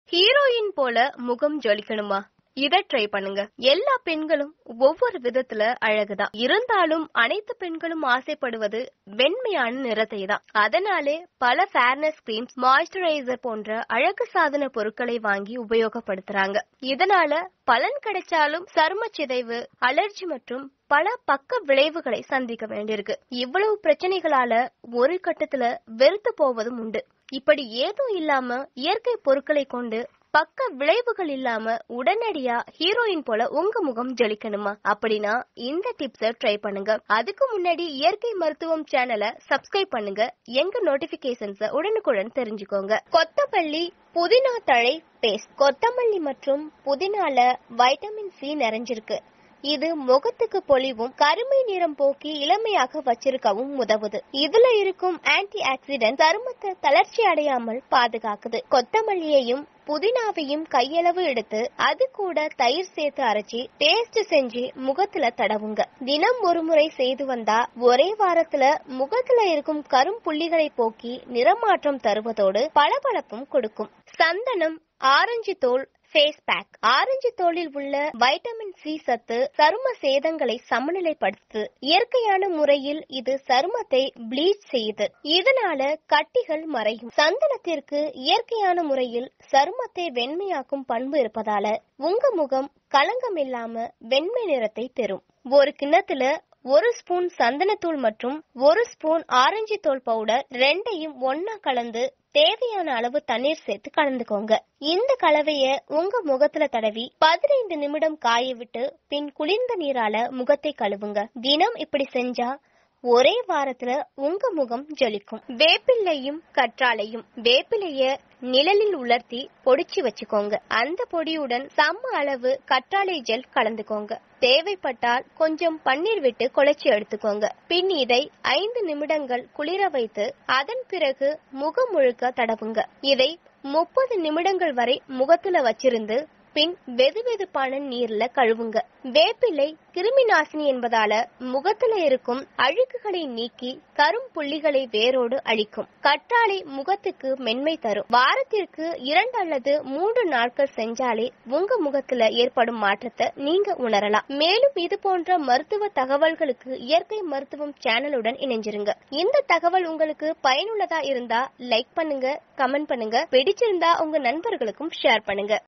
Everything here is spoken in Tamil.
ஹீரோயின் போல முகம் ஜொலிக்கணுமா இத ட்ரை பண்ணுங்க எல்லா பெண்களும் ஒவ்வொரு விதத்துல அழகுதான் இருந்தாலும் அனைத்து பெண்களும் ஆசைப்படுவது வெண்மையான நிறத்தை தான் அதனாலே பல ஃபேர்னஸ் கிரீம்ஸ் மாய்ஸ்சரைசர் போன்ற அழகு சாதன பொருட்களை வாங்கி உபயோகப்படுத்துறாங்க இதனால பலன் கிடைச்சாலும் சரும சிதைவு அலர்ஜி மற்றும் பல பக்க விளைவுகளை சந்திக்க வேண்டியிருக்கு இவ்வளவு பிரச்சனைகளால ஒரு கட்டத்துல வெறுத்து போவதும் உண்டு இப்படி ஏதும் இல்லாம இயற்கை பொருட்களை கொண்டு பக்க விளைவுகள் இல்லாம உடனடியா ஹீரோயின் போல உங்க முகம் ஜொலிக்கணுமா அப்படின்னா இந்த டிப்ஸ ட்ரை பண்ணுங்க அதுக்கு முன்னாடி இயற்கை மருத்துவம் சேனலை சப்ஸ்கிரைப் பண்ணுங்க எங்க நோட்டிபிகேஷன்ஸ உடனுக்குடன் தெரிஞ்சுக்கோங்க கொத்தமல்லி புதினா தழை பேஸ்ட் கொத்தமல்லி மற்றும் புதினால வைட்டமின் சி நிறைஞ்சிருக்கு இது முகத்துக்கு பொலிவும் கருமை நிறம் போக்கி இளமையாக வச்சிருக்கவும் உதவுது இதுல இருக்கும் ஆன்டி ஆக்சிடென்ட் சருமத்தை தளர்ச்சி அடையாமல் பாதுகாக்குது கொத்தமல்லியையும் புதினாவையும் கையளவு எடுத்து அது கூட தயிர் சேர்த்து அரைச்சி பேஸ்ட் செஞ்சு முகத்துல தடவுங்க தினம் ஒரு முறை செய்து வந்தா ஒரே வாரத்துல முகத்துல இருக்கும் கரும் புள்ளிகளை போக்கி நிறமாற்றம் தருவதோடு பளபளப்பும் கொடுக்கும் சந்தனம் ஆரஞ்சு தோல் ஃபேஸ் பேக் ஆரஞ்சு தோலில் உள்ள வைட்டமின் சி சத்து சரும சேதங்களை சமநிலைப்படுத்து இயற்கையான முறையில் இது சருமத்தை ப்ளீச் செய்யுது இதனால கட்டிகள் மறையும் சந்தனத்திற்கு இயற்கையான முறையில் சருமத்தை வெண்மையாக்கும் பண்பு இருப்பதால உங்க முகம் களங்கம் இல்லாம வெண்மை நிறத்தை பெறும் ஒரு கிண்ணத்துல ஒரு ஸ்பூன் சந்தனத்தூள் மற்றும் ஒரு ஸ்பூன் ஆரஞ்சு தோல் பவுடர் ரெண்டையும் ஒன்னா கலந்து தேவையான அளவு தண்ணீர் சேர்த்து கலந்துக்கோங்க இந்த கலவைய உங்க முகத்துல தடவி பதினைந்து நிமிடம் காய விட்டு பின் குளிர்ந்த நீரால முகத்தை கழுவுங்க தினம் இப்படி செஞ்சா ஒரே வாரத்துல உங்க முகம் ஜொலிக்கும் வேப்பிலையும் கற்றாழையும் வேப்பிலைய நிழலில் உலர்த்தி பொடிச்சு வச்சுக்கோங்க அந்த பொடியுடன் சம அளவு கற்றாழை ஜெல் கலந்துக்கோங்க தேவைப்பட்டால் கொஞ்சம் பன்னீர் விட்டு குழைச்சி எடுத்துக்கோங்க பின் இதை ஐந்து நிமிடங்கள் குளிர வைத்து அதன் பிறகு முகம் முழுக்க தடவுங்க இதை முப்பது நிமிடங்கள் வரை முகத்துல வச்சிருந்து பின் வெதுவெதுப்பான நீர்ல கழுவுங்க வேப்பிலை கிருமி நாசினி என்பதால முகத்துல இருக்கும் அழுக்குகளை நீக்கி கரும் புள்ளிகளை வேரோடு அழிக்கும் கற்றாழை முகத்துக்கு மென்மை தரும் வாரத்திற்கு இரண்டு அல்லது மூன்று நாட்கள் செஞ்சாலே உங்க முகத்துல ஏற்படும் மாற்றத்தை நீங்க உணரலாம் மேலும் இது போன்ற மருத்துவ தகவல்களுக்கு இயற்கை மருத்துவம் சேனலுடன் இணைஞ்சிருங்க இந்த தகவல் உங்களுக்கு பயனுள்ளதா இருந்தா லைக் பண்ணுங்க கமெண்ட் பண்ணுங்க பிடிச்சிருந்தா உங்க நண்பர்களுக்கும் ஷேர் பண்ணுங்க